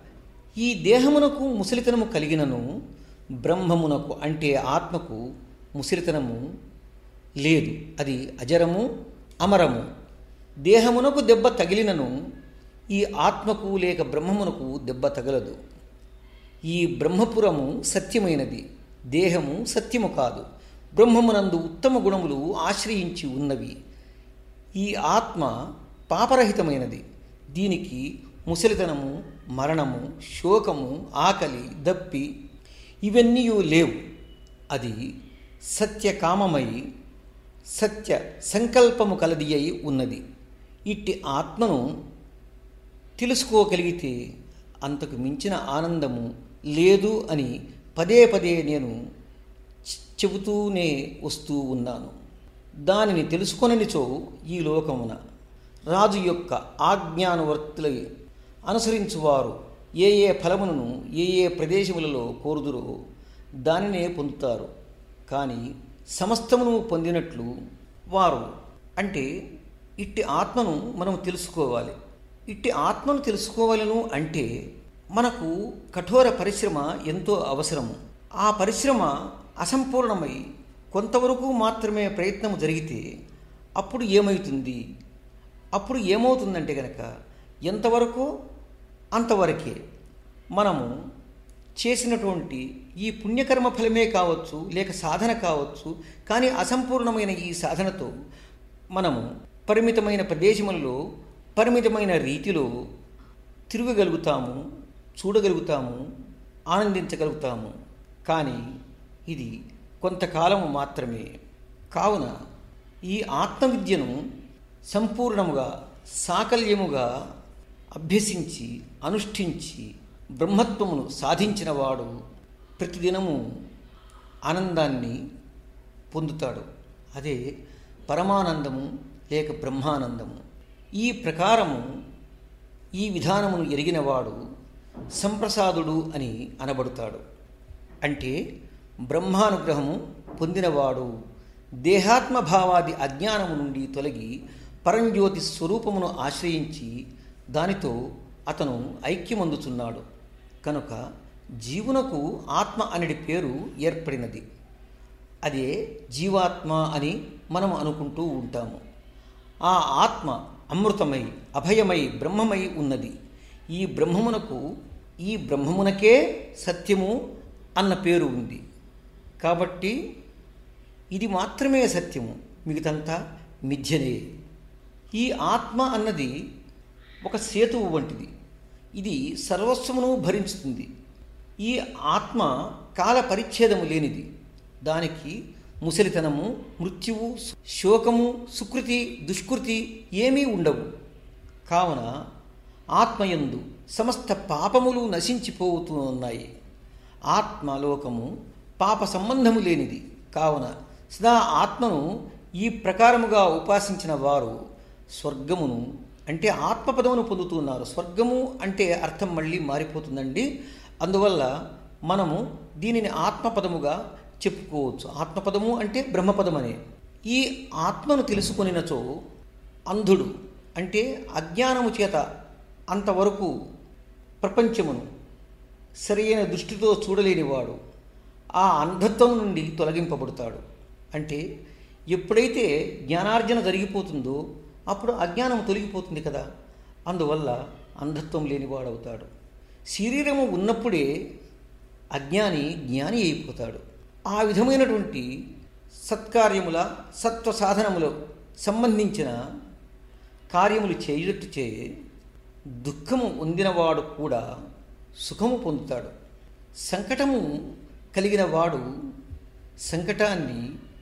ఈ దేహమునకు ముసలితనము కలిగినను బ్రహ్మమునకు అంటే ఆత్మకు ముసలితనము లేదు అది అజరము అమరము దేహమునకు దెబ్బ తగిలినను ఈ ఆత్మకు లేక బ్రహ్మమునకు దెబ్బ తగలదు ఈ బ్రహ్మపురము సత్యమైనది దేహము సత్యము కాదు బ్రహ్మమునందు ఉత్తమ గుణములు ఆశ్రయించి ఉన్నవి ఈ ఆత్మ పాపరహితమైనది దీనికి ముసలితనము మరణము శోకము ఆకలి దప్పి ఇవన్నీ లేవు అది సత్యకామమై సత్య సంకల్పము కలది అయి ఉన్నది ఇట్టి ఆత్మను తెలుసుకోగలిగితే అంతకు మించిన ఆనందము లేదు అని పదే పదే నేను చెబుతూనే వస్తూ ఉన్నాను దానిని తెలుసుకొననిచో ఈ లోకమున రాజు యొక్క ఆజ్ఞానువర్తుల అనుసరించువారు ఏ ఏ ఫలములను ఏ ఏ ప్రదేశములలో కోరుదురో దానినే పొందుతారు కానీ సమస్తమును పొందినట్లు వారు అంటే ఇట్టి ఆత్మను మనం తెలుసుకోవాలి ఇట్టి ఆత్మను తెలుసుకోవాలను అంటే మనకు కఠోర పరిశ్రమ ఎంతో అవసరము ఆ పరిశ్రమ అసంపూర్ణమై కొంతవరకు మాత్రమే ప్రయత్నం జరిగితే అప్పుడు ఏమవుతుంది అప్పుడు ఏమవుతుందంటే గనక ఎంతవరకు అంతవరకే మనము చేసినటువంటి ఈ పుణ్యకర్మ ఫలమే కావచ్చు లేక సాధన కావచ్చు కానీ అసంపూర్ణమైన ఈ సాధనతో మనము పరిమితమైన ప్రదేశములలో పరిమితమైన రీతిలో తిరగగలుగుతాము చూడగలుగుతాము ఆనందించగలుగుతాము కానీ ఇది కొంతకాలము మాత్రమే కావున ఈ ఆత్మవిద్యను సంపూర్ణముగా సాకల్యముగా అభ్యసించి అనుష్ఠించి బ్రహ్మత్వమును సాధించిన వాడు ప్రతిదినము ఆనందాన్ని పొందుతాడు అదే పరమానందము లేక బ్రహ్మానందము ఈ ప్రకారము ఈ విధానమును ఎరిగినవాడు సంప్రసాదుడు అని అనబడతాడు అంటే బ్రహ్మానుగ్రహము పొందినవాడు దేహాత్మ భావాది అజ్ఞానము నుండి తొలగి పరంజ్యోతి స్వరూపమును ఆశ్రయించి దానితో అతను ఐక్యమందుతున్నాడు కనుక జీవునకు ఆత్మ అనేది పేరు ఏర్పడినది అదే జీవాత్మ అని మనం అనుకుంటూ ఉంటాము ఆ ఆత్మ అమృతమై అభయమై బ్రహ్మమై ఉన్నది ఈ బ్రహ్మమునకు ఈ బ్రహ్మమునకే సత్యము అన్న పేరు ఉంది కాబట్టి ఇది మాత్రమే సత్యము మిగతంతా మిథ్యనే ఈ ఆత్మ అన్నది ఒక సేతువు వంటిది ఇది సర్వస్వమును భరించుతుంది ఈ ఆత్మ కాల పరిచ్ఛేదము లేనిది దానికి ముసలితనము మృత్యువు శోకము సుకృతి దుష్కృతి ఏమీ ఉండవు కావున ఆత్మయందు సమస్త పాపములు నశించిపోతూ ఉన్నాయి ఆత్మలోకము పాప సంబంధము లేనిది కావున సదా ఆత్మను ఈ ప్రకారముగా ఉపాసించిన వారు స్వర్గమును అంటే ఆత్మపదమును పొందుతున్నారు స్వర్గము అంటే అర్థం మళ్ళీ మారిపోతుందండి అందువల్ల మనము దీనిని ఆత్మపదముగా చెప్పుకోవచ్చు ఆత్మపదము అంటే బ్రహ్మపదమనే ఈ ఆత్మను తెలుసుకొనినచో అంధుడు అంటే అజ్ఞానము చేత అంతవరకు ప్రపంచమును సరైన దృష్టితో చూడలేనివాడు ఆ అంధత్వం నుండి తొలగింపబడతాడు అంటే ఎప్పుడైతే జ్ఞానార్జన జరిగిపోతుందో అప్పుడు అజ్ఞానం తొలగిపోతుంది కదా అందువల్ల అంధత్వం లేనివాడవుతాడు శరీరము ఉన్నప్పుడే అజ్ఞాని జ్ఞాని అయిపోతాడు ఆ విధమైనటువంటి సత్కార్యముల సత్వ సాధనములు సంబంధించిన కార్యములు చేయటట్టు చే దుఃఖము పొందినవాడు కూడా సుఖము పొందుతాడు సంకటము కలిగిన వాడు సంకటాన్ని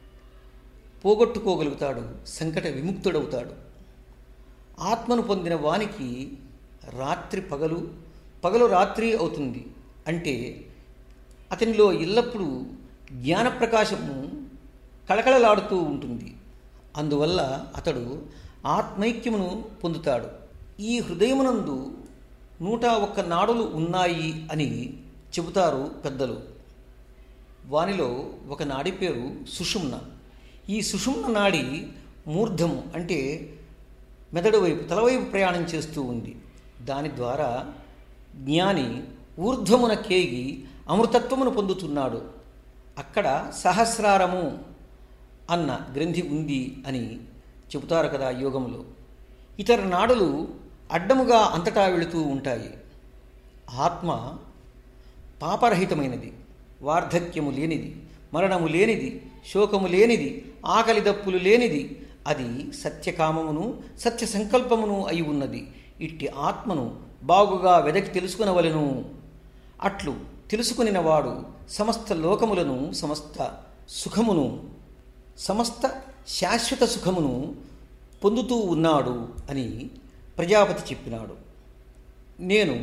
పోగొట్టుకోగలుగుతాడు సంకట విముక్తుడవుతాడు ఆత్మను పొందిన వానికి రాత్రి పగలు పగలు రాత్రి అవుతుంది అంటే అతనిలో ఎల్లప్పుడూ జ్ఞానప్రకాశము కళకళలాడుతూ ఉంటుంది అందువల్ల అతడు ఆత్మైక్యమును పొందుతాడు ఈ హృదయమునందు నూట ఒక్క నాడులు ఉన్నాయి అని చెబుతారు పెద్దలు వానిలో ఒక నాడి పేరు సుషుమ్న ఈ సుషుమ్న నాడి మూర్ధము అంటే మెదడు వైపు తలవైపు ప్రయాణం చేస్తూ ఉంది దాని ద్వారా జ్ఞాని ఊర్ధ్వమున కేగి అమృతత్వమును పొందుతున్నాడు అక్కడ సహస్రారము అన్న గ్రంథి ఉంది అని చెబుతారు కదా యోగంలో ఇతర నాడులు అడ్డముగా అంతటా వెళుతూ ఉంటాయి ఆత్మ పాపరహితమైనది వార్ధక్యము లేనిది మరణము లేనిది శోకము లేనిది ఆకలి దప్పులు లేనిది అది సత్యకామమును సత్య సంకల్పమును అయి ఉన్నది ఇట్టి ఆత్మను బాగుగా వెదకి తెలుసుకునవలెను అట్లు తెలుసుకునినవాడు సమస్త లోకములను సమస్త సుఖమును సమస్త శాశ్వత సుఖమును పొందుతూ ఉన్నాడు అని ప్రజాపతి చెప్పినాడు నేను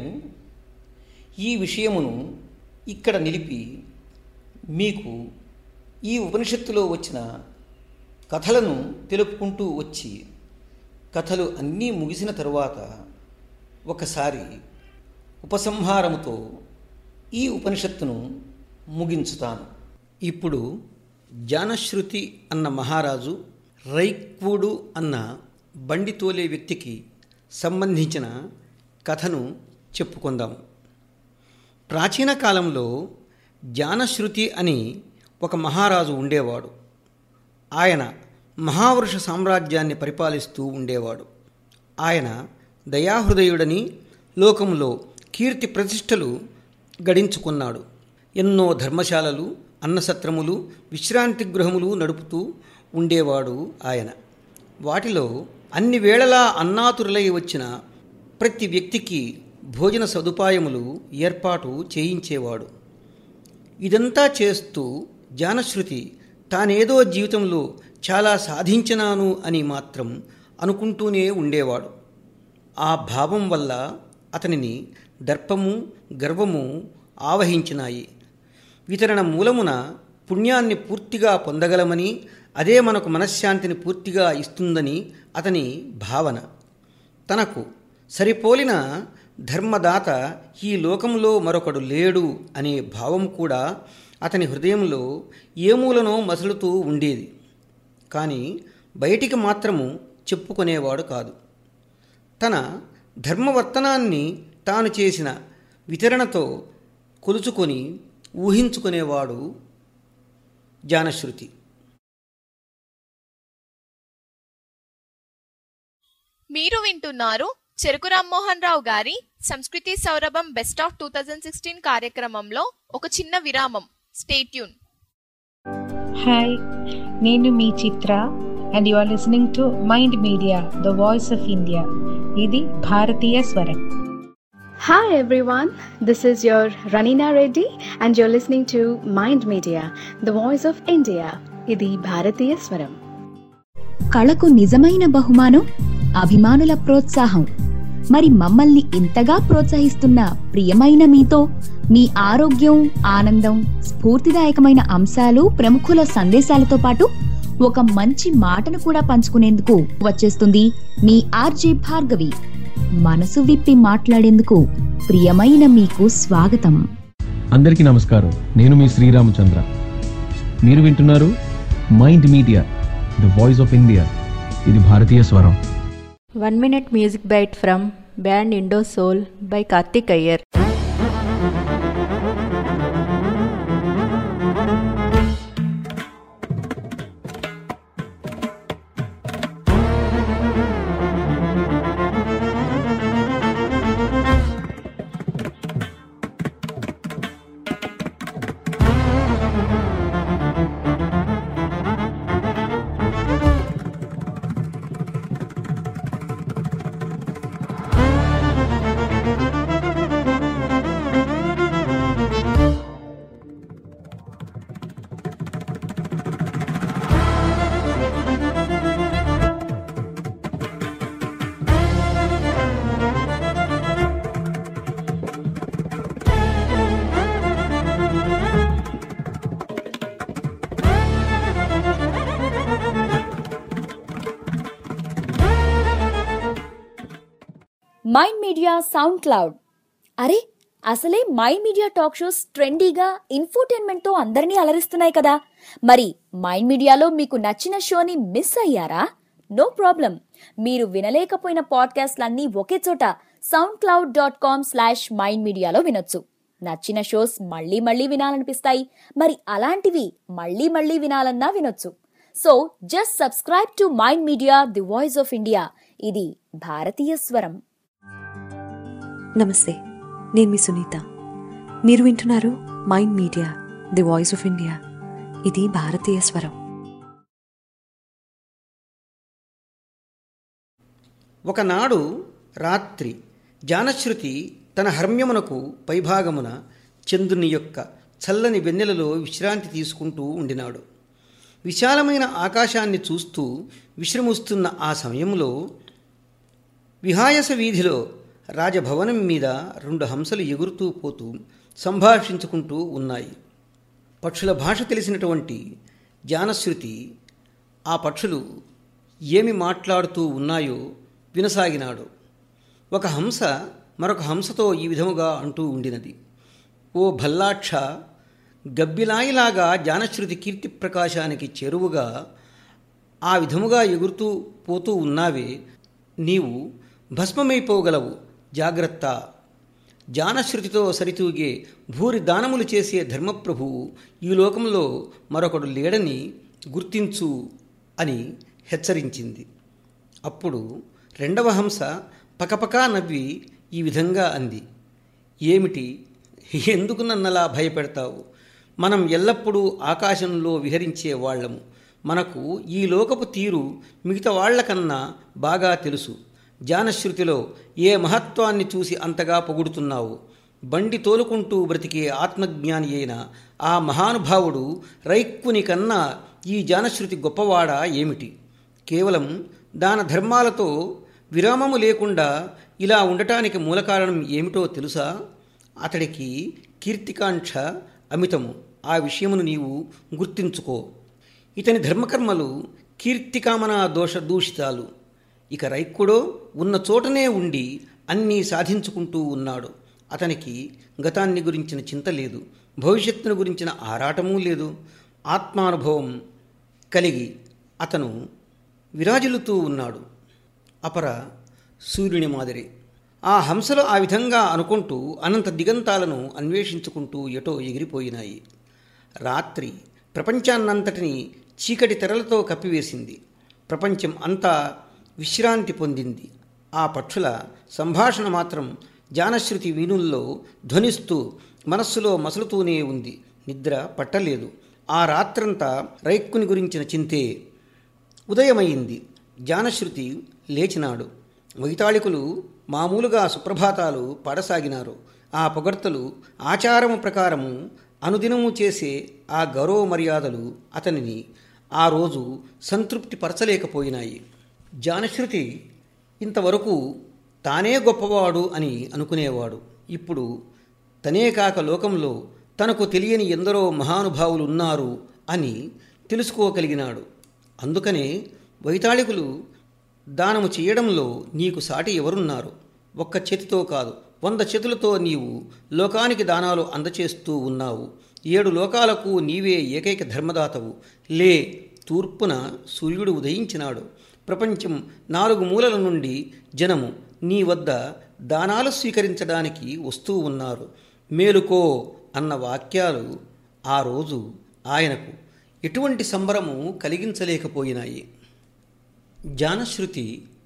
ఈ విషయమును ఇక్కడ నిలిపి మీకు ఈ ఉపనిషత్తులో వచ్చిన కథలను తెలుపుకుంటూ వచ్చి కథలు అన్నీ ముగిసిన తరువాత ఒకసారి ఉపసంహారముతో ఈ ఉపనిషత్తును ముగించుతాను ఇప్పుడు జానశ్రుతి అన్న మహారాజు రైక్వుడు అన్న బండి తోలే వ్యక్తికి సంబంధించిన కథను చెప్పుకుందాం ప్రాచీన కాలంలో జానశ్రుతి అని ఒక మహారాజు ఉండేవాడు ఆయన మహావృష సామ్రాజ్యాన్ని పరిపాలిస్తూ ఉండేవాడు ఆయన దయాహృదయుడని లోకంలో కీర్తి ప్రతిష్టలు గడించుకున్నాడు ఎన్నో ధర్మశాలలు అన్నసత్రములు విశ్రాంతి గృహములు నడుపుతూ ఉండేవాడు ఆయన వాటిలో అన్ని వేళలా అన్నాతురులై వచ్చిన ప్రతి వ్యక్తికి భోజన సదుపాయములు ఏర్పాటు చేయించేవాడు ఇదంతా చేస్తూ జానశ్రుతి తానేదో జీవితంలో చాలా సాధించినాను అని మాత్రం అనుకుంటూనే ఉండేవాడు ఆ భావం వల్ల అతనిని దర్పము గర్వము ఆవహించినాయి వితరణ మూలమున పుణ్యాన్ని పూర్తిగా పొందగలమని అదే మనకు మనశ్శాంతిని పూర్తిగా ఇస్తుందని అతని భావన తనకు సరిపోలిన ధర్మదాత ఈ లోకంలో మరొకడు లేడు అనే భావం కూడా అతని హృదయంలో ఏ మూలనో మసలుతూ ఉండేది కానీ బయటికి మాత్రము చెప్పుకునేవాడు కాదు తన ధర్మవర్తనాన్ని తాను చేసిన వితరణతో కొలుచుకొని ఊహించుకునేవాడు జానశ్రుతి మీరు వింటున్నారు చెరుకు రామ్మోహన్ రావు గారి సంస్కృతి సౌరభం best of two thousand sixteen కార్యక్రమంలో ఒక చిన్న విరామం స్టేట్యూన్ హాయ్ నేను మీ Chitra and you are listening to mind media the voice of India ఇది భారతీయ స్వరం Hi everyone, this is your Ranina Reddy and you're listening to Mind Media, the voice of India. ఇది భారతీయ స్వరం కళకు నిజమైన బహుమానం అభిమానుల ప్రోత్సాహం మరి మమ్మల్ని ఇంతగా ప్రోత్సహిస్తున్న ప్రియమైన మీతో మీ ఆరోగ్యం ఆనందం స్ఫూర్తిదాయకమైన అంశాలు ప్రముఖుల సందేశాలతో పాటు ఒక మంచి మాటను కూడా పంచుకునేందుకు వచ్చేస్తుంది మీ ఆర్జే భార్గవి మనసు విప్పి మాట్లాడేందుకు ప్రియమైన మీకు స్వాగతం అందరికీ నమస్కారం నేను మీ శ్రీరామచంద్ర మీరు వింటున్నారు mind media the voice of India ఇది భారతీయ స్వరం one minute music bite from band IndoSoul by Karthik Iyer Mind Media SoundCloud అరే అసలే మైండ్ మీడియా టాక్ షోస్ ట్రెండీగా ఇన్ఫోటైన్మెంట్ తో అందరినీ అలరిస్తున్నాయి కదా మరి మైండ్ మీడియాలో మీకు నచ్చిన షోని మిస్ అయ్యారా నో ప్రాబ్లం మీరు వినలేకపోయిన పాడ్కాస్ట్లన్నీ ఒకే చోట SoundCloud dot com slash Mind మీడియాలో వినొచ్చు నచ్చిన షోస్ మళ్ళీ మళ్ళీ వినాలనిపిస్తాయి మరి అలాంటివి మళ్ళీ మళ్ళీ వినాలన్నా వినొచ్చు so just subscribe to mind media the voice of India ఇది భారతీయ స్వరం నమస్తే నేను మీ సునీత మీరు వింటున్నారు mind media the voice of India ఇది భారతీయ స్వరం ఒకనాడు రాత్రి జానశ్రుతి తన హర్మ్యమునకు పైభాగమున చంద్రుని యొక్క చల్లని వెన్నెలలో విశ్రాంతి తీసుకుంటూ ఉండినాడు విశాలమైన ఆకాశాన్ని చూస్తూ విశ్రమిస్తున్న ఆ సమయంలో విహాయస వీధిలో రాజభవనం మీద రెండు హంసలు ఎగురుతూ పోతూ సంభాషించుకుంటూ ఉన్నాయి పక్షుల భాష తెలిసినటువంటి జానశ్రుతి ఆ పక్షులు ఏమి మాట్లాడుతూ ఉన్నాయో వినసాగినాడు ఒక హంస మరొక హంసతో ఈ విధముగా అంటూ ఉండినది ఓ భల్లాక్ష గబ్బిలాయిలాగా జానశ్రుతి కీర్తి ప్రకాశానికి చేరువుగా ఆ విధముగా ఎగురుతూ పోతూ ఉన్నావే నీవు భస్మమైపోగలవు జాగ్రత్త జానశ్రుతితో సరితూగే భూరి దానములు చేసే ధర్మప్రభువు ఈ లోకంలో మరొకడు లేడని గుర్తించు అని హెచ్చరించింది అప్పుడు రెండవ హంస పకపకా నవ్వి ఈ విధంగా అంది ఏమిటి ఎందుకు నన్నలా భయపెడతావు మనం ఎల్లప్పుడూ ఆకాశంలో విహరించే వాళ్ళము మనకు ఈ లోకపు తీరు మిగతా వాళ్లకన్నా బాగా తెలుసు జానశ్రుతిలో ఏ మహత్వాన్ని చూసి అంతగా పొగుడుతున్నావు బండి తోలుకుంటూ బ్రతికే ఆత్మజ్ఞాని అయిన ఆ మహానుభావుడు రైక్కుని కన్నా ఈ జానశ్రుతి గొప్పవాడా ఏమిటి కేవలం దాన ధర్మాలతో విరామము లేకుండా ఇలా ఉండటానికి మూల కారణం ఏమిటో తెలుసా అతడికి కీర్తికాంక్ష అమితము ఆ విషయమును నీవు గుర్తించుకో ఇతని ధర్మకర్మలు కీర్తికామనా దోష దూషితాలు ఇక రైక్కుడో ఉన్న చోటనే ఉండి అన్నీ సాధించుకుంటూ ఉన్నాడు అతనికి గతాన్ని గురించిన చింత లేదు భవిష్యత్తును గురించిన ఆరాటమూ లేదు ఆత్మానుభవం కలిగి అతను విరాజిల్లుతూ ఉన్నాడు అపర సూర్యుని మాదిరి ఆ హంసలు ఆ విధంగా అనుకుంటూ అనంత దిగంతాలను అన్వేషించుకుంటూ ఎటో ఎగిరిపోయినాయి రాత్రి ప్రపంచాన్నంతటిని చీకటి తెరలతో కప్పివేసింది ప్రపంచం అంతా విశ్రాంతి పొందింది ఆ పక్షుల సంభాషణ మాత్రం జానశ్రుతి వీణుల్లో ధ్వనిస్తూ మనస్సులో మసలుతూనే ఉంది నిద్ర పట్టలేదు ఆ రాత్రంతా రైక్కుని గురించిన చింతే ఉదయమైంది జానశ్రుతి లేచినాడు వైతాళికులు మామూలుగా సుప్రభాతాలు పాడసాగినారు ఆ పొగడ్తలు ఆచారము ప్రకారము అనుదినము చేసే ఆ గౌరవ మర్యాదలు అతనిని ఆ రోజు సంతృప్తి పరచలేకపోయినాయి జానశ్రుతి ఇంతవరకు తానే గొప్పవాడు అని అనుకునేవాడు ఇప్పుడు తనే కాక లోకంలో తనకు తెలియని ఎందరో మహానుభావులు ఉన్నారు అని తెలుసుకోగలిగినాడు అందుకనే వైతాళికులు దానము చేయడంలో నీకు సాటి ఎవరున్నారు ఒక్క చేతితో కాదు వంద చేతులతో నీవు లోకానికి దానాలు అందచేస్తూ ఉన్నావు ఏడు లోకాలకు నీవే ఏకైక ధర్మదాతవు లే తూర్పున సూర్యుడు ఉదయించినాడు ప్రపంచం నాలుగు మూలల నుండి జనము నీ వద్ద దానాలు స్వీకరించడానికి వస్తూ ఉన్నారు మేలుకో అన్న వాక్యాలు ఆ రోజు ఆయనకు ఎటువంటి సంబరము కలిగించలేకపోయినాయి జానశ్రుతి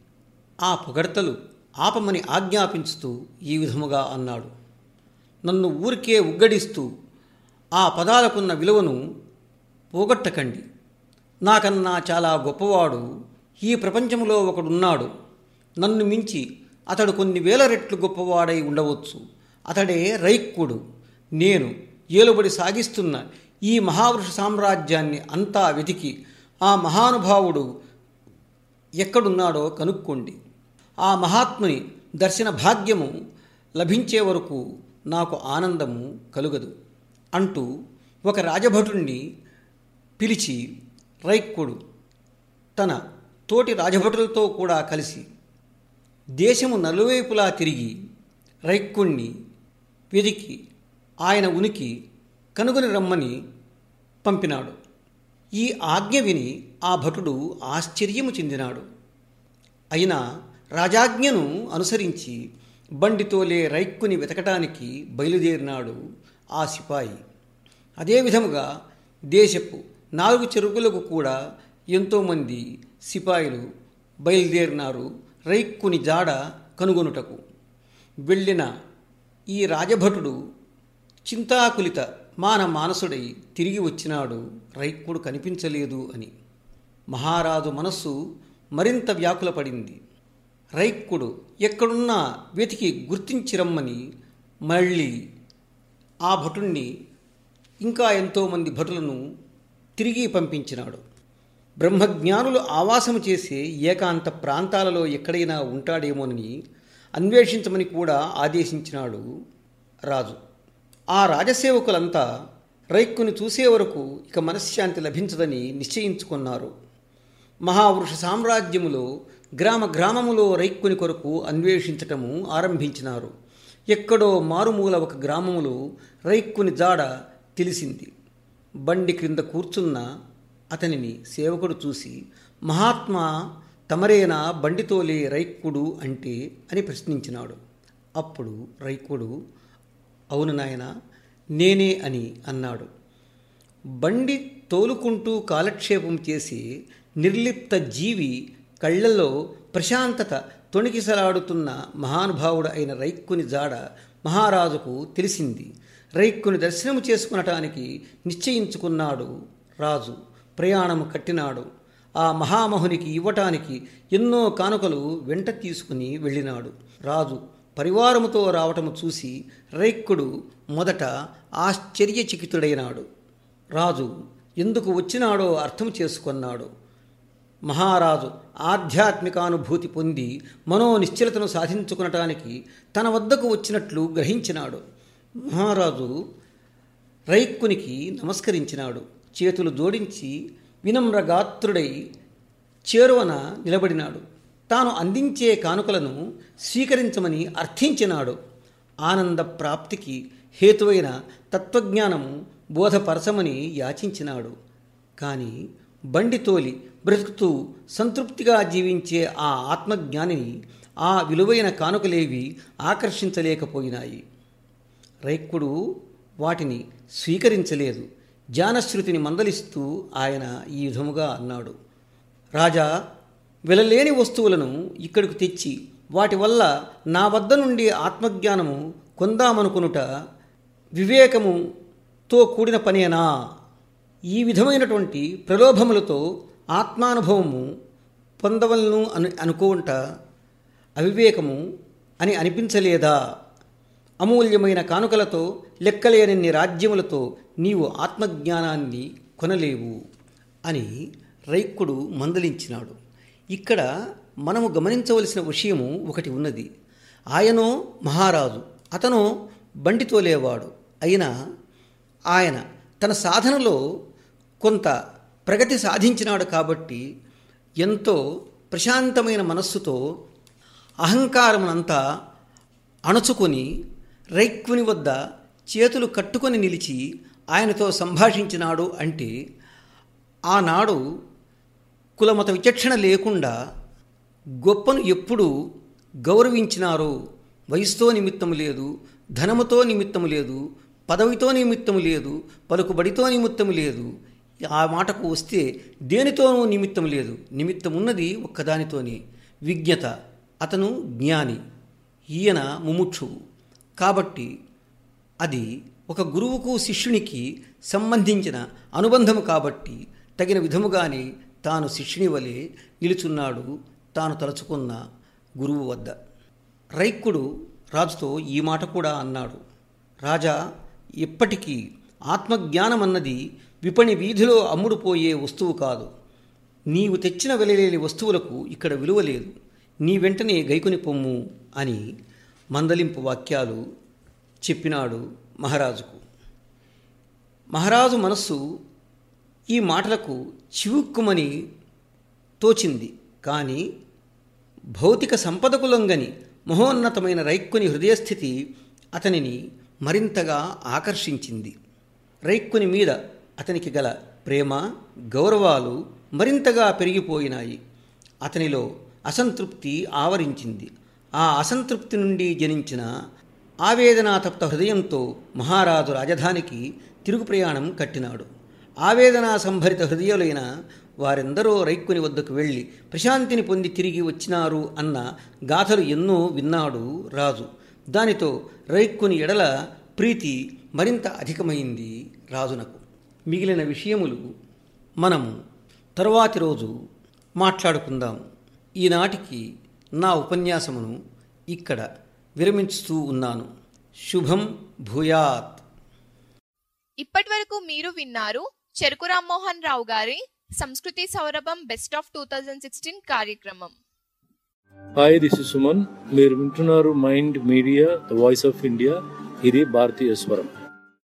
ఆ పొగడ్తలు ఆపమని ఆజ్ఞాపించుతూ ఈ విధముగా అన్నాడు నన్ను ఊరికే ఉగ్గడిస్తూ ఆ పదాలకున్న విలువను పోగొట్టకండి నాకన్నా చాలా గొప్పవాడు ఈ ప్రపంచంలో ఒకడున్నాడు నన్ను మించి అతడు కొన్ని వేల రెట్లు గొప్పవాడై ఉండవచ్చు అతడే రైక్కుడు నేను ఏలుబడి సాగిస్తున్న ఈ మహావృష సామ్రాజ్యాన్ని అంతా వెతికి ఆ మహానుభావుడు ఎక్కడున్నాడో కనుక్కోండి ఆ మహాత్ముని దర్శన భాగ్యము లభించే వరకు నాకు ఆనందము కలుగదు అంటూ ఒక రాజభటుణ్ణి పిలిచి రైక్కుడు తన తోటి రాజభటులతో కూడా కలిసి దేశము నలువైపులా తిరిగి రైక్కుణ్ణి వెదికి ఆయన ఉనికి కనుగొని రమ్మని పంపినాడు ఈ ఆజ్ఞ విని ఆ భటుడు ఆశ్చర్యము చెందినాడు అయినా రాజాజ్ఞను అనుసరించి బండితోలే రైక్కుని వెతకటానికి బయలుదేరినాడు ఆ సిపాయి అదేవిధముగా దేశపు నాలుగు చెరుకులకు కూడా ఎంతోమంది సిపాయిలు బయలుదేరినారు రైక్కుని జాడ కనుగొనుటకు వెళ్ళిన ఈ రాజభటుడు చింతాకులిత మాన మానసుడై తిరిగి వచ్చినాడు రైక్కుడు కనిపించలేదు అని మహారాజు మనస్సు మరింత వ్యాకులపడింది రైక్కుడు ఎక్కడున్నా వెతికి గుర్తించి రమ్మని మళ్ళీ ఆ భటుణ్ణి ఇంకా ఎంతోమంది భటులను తిరిగి పంపించినాడు బ్రహ్మజ్ఞానులు ఆవాసము చేసే ఏకాంత ప్రాంతాలలో ఎక్కడైనా ఉంటాడేమోనని అన్వేషించమని కూడా ఆదేశించినాడు రాజు ఆ రాజసేవకులంతా రైక్కుని చూసే వరకు ఇక మనశ్శాంతి లభించదని నిశ్చయించుకున్నారు మహావృష సామ్రాజ్యములో గ్రామ గ్రామములో రైక్కుని కొరకు అన్వేషించటము ఆరంభించినారు ఎక్కడో మారుమూల ఒక గ్రామములో రైక్కుని జాడ తెలిసింది బండి క్రింద కూర్చున్న అతనిని సేవకుడు చూసి మహాత్మా తమరేనా బండితోలే రైక్కుడు అంటే అని ప్రశ్నించినాడు అప్పుడు రైక్కుడు అవును నాయన నేనే అని అన్నాడు బండి తోలుకుంటూ కాలక్షేపం చేసి నిర్లిప్త జీవి కళ్ళల్లో ప్రశాంతత తొణికిసలాడుతున్న మహానుభావుడు అయిన రైక్కుని జాడ మహారాజుకు తెలిసింది రైక్కుని దర్శనము చేసుకునటానికి నిశ్చయించుకున్నాడు రాజు ప్రయాణము కట్టినాడు ఆ మహామహునికి ఇవ్వటానికి ఎన్నో కానుకలు వెంట తీసుకుని వెళ్ళినాడు రాజు పరివారముతో రావటము చూసి రైక్కుడు మొదట ఆశ్చర్యచకితుడైనాడు రాజు ఎందుకు వచ్చినాడో అర్థం చేసుకున్నాడు మహారాజు ఆధ్యాత్మికానుభూతి పొంది మనోనిశ్చలతను సాధించుకునటానికి తన వద్దకు వచ్చినట్లు గ్రహించినాడు మహారాజు రైక్కునికి నమస్కరించినాడు చేతులు జోడించి వినమ్రగాత్రుడై చేరువన నిలబడినాడు తాను అందించే కానుకలను స్వీకరించమని అర్థించినాడు ఆనంద ప్రాప్తికి హేతువైన తత్వజ్ఞానము బోధపరచమని యాచించినాడు కానీ బండి తోలి బ్రతుకుతూ సంతృప్తిగా జీవించే ఆ ఆత్మజ్ఞానిని ఆ విలువైన కానుకలేవి ఆకర్షించలేకపోయినాయి రైక్కుడు వాటిని స్వీకరించలేదు జానశ్రుతిని మందలిస్తూ ఆయన ఈ విధముగా అన్నాడు రాజా వెలలేని వస్తువులను ఇక్కడికి తెచ్చి వాటి వల్ల నా వద్ద నుండి ఆత్మజ్ఞానము కొందామనుకునుట వివేకముతో కూడిన పనేనా ఈ విధమైనటువంటి ప్రలోభములతో ఆత్మానుభవము పొందవలను అను అనుకుంట అవివేకము అని అనిపించలేదా అమూల్యమైన కానుకలతో లెక్కలేనన్ని రాజ్యములతో నీవు ఆత్మజ్ఞానాన్ని కొనలేవు అని రైక్కుడు మందలించినాడు ఇక్కడ మనము గమనించవలసిన విషయము ఒకటి ఉన్నది ఆయనో మహారాజు అతను బండి తోలేవాడు అయినా ఆయన తన సాధనలో కొంత ప్రగతి సాధించినాడు కాబట్టి ఎంతో ప్రశాంతమైన మనస్సుతో అహంకారమునంతా అణుచుకొని రైక్కుని వద్ద చేతులు కట్టుకొని నిలిచి ఆయనతో సంభాషించినాడు అంటే ఆనాడు కులమత విచక్షణ లేకుండా గొప్పను ఎప్పుడు గౌరవించినారో వయసుతో నిమిత్తము లేదు ధనముతో నిమిత్తము లేదు పదవితో నిమిత్తము లేదు పలుకుబడితో నిమిత్తము లేదు ఆ మాటకు వస్తే దేనితోనూ నిమిత్తం లేదు నిమిత్తం ఉన్నది ఒక్కదానితోనే విజ్ఞత అతను జ్ఞాని ఈయన ముముక్షువు కాబట్టి అది ఒక గురువుకు శిష్యునికి సంబంధించిన అనుబంధము కాబట్టి తగిన విధముగానే తాను శిష్యుని వలె నిలుచున్నాడు తాను తలుచుకున్న గురువు వద్ద రైక్కుడు రాజుతో ఈ మాట కూడా అన్నాడు రాజా ఇప్పటికీ ఆత్మజ్ఞానం అన్నది విపణి వీధిలో అమ్ముడుపోయే వస్తువు కాదు నీవు తెచ్చిన వెలలేని వస్తువులకు ఇక్కడ విలువ లేదు నీ వెంటనే గైకుని పొమ్ము అని మందలింపు వాక్యాలు చెప్పినాడు మహారాజుకు మహారాజు మనస్సు ఈ మాటలకు చివుక్కుమని తోచింది కానీ భౌతిక సంపదకు లొంగని మహోన్నతమైన రైక్కుని హృదయస్థితి అతనిని మరింతగా ఆకర్షించింది రైక్కుని మీద అతనికి గల ప్రేమ గౌరవాలు మరింతగా పెరిగిపోయినాయి అతనిలో అసంతృప్తి ఆవరించింది ఆ అసంతృప్తి నుండి జనించిన ఆవేదనాతప్త హృదయంతో మహారాజు రాజధానికి తిరుగు ప్రయాణం కట్టినాడు ఆవేదనా సంభరిత హృదయులైన వారెందరో రైక్కుని వద్దకు వెళ్ళి ప్రశాంతిని పొంది తిరిగి వచ్చినారు అన్న గాథలు ఎన్నో విన్నాడు రాజు దానితో రైక్కుని ఎడల ప్రీతి మరింత అధికమైంది రాజునకు మిగిలిన విషయములు మనము తరువాతి రోజు మాట్లాడుకుందాం ఈనాటికి నా ఉపన్యాసమును ఇక్కడ విరమించుతూ ఉన్నాను శుభం భూయాత్ ఇప్పటి వరకు మీరు విన్నారు చెరుకు రామ్మోహన్ రావు గారి సంస్కృతి సౌరభం best of two thousand sixteen కార్యక్రమం హాయ్ దిస్ ఇస్ సుమన్ మీరు వింటున్నారు mind media the voice of India ఇది భారతీయ స్వరం